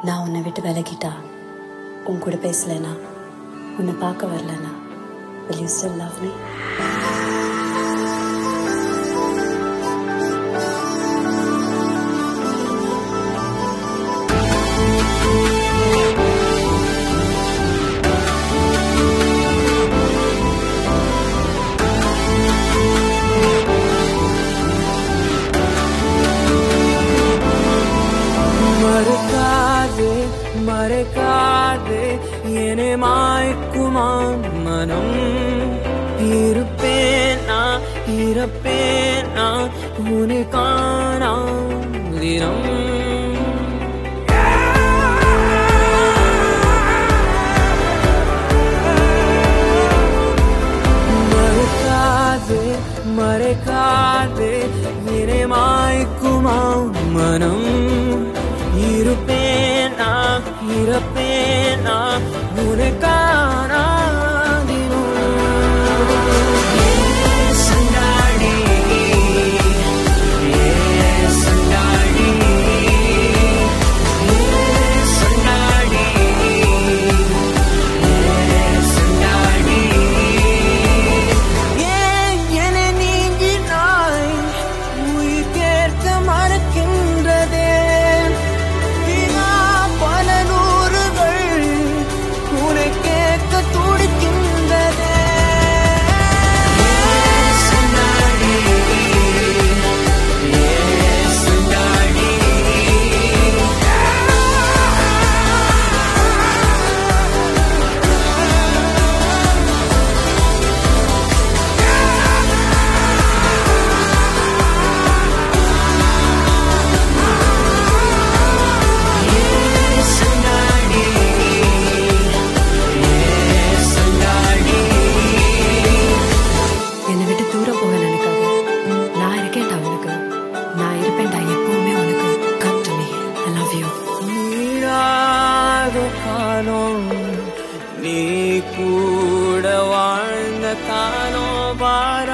நான் உன்னை விட்டு விலகிட்டா உன் கூட பேசலைனா உன்னை பார்க்க வரலனா will you still love me மறுக்காதே மறைக்காதே என்னை மாய்க்குமா மனம் இருப்பேனா இருப்பேனா உன்னை காணா தினம் மறுக்காதே மறைக்காதே என்னை மாய்க்குமா மனம் இருப்பேனா இருப்பேனா உனக்கானா சண்டாடி சண்டாடி சண்டாடி சண்டாடி ஏன் என நீங்கினாய் உயிர் கேட்க மறக்கின்றதே வினா பல நூறுகள் உனை கேட்க துடிக்கின்றதே சண்டாடி சண்டாடி சண்டாடி சண்டாடி என்னை விட்டு தூரம் போக நினைக்காத நான் இருக்கேன்டா உனக்கு நான் இருப்பேன்டா எப்பவுமே உனக்கு come to me I love you நீடாத காலம் நீ கூட வாழ்ந்த காலம் பார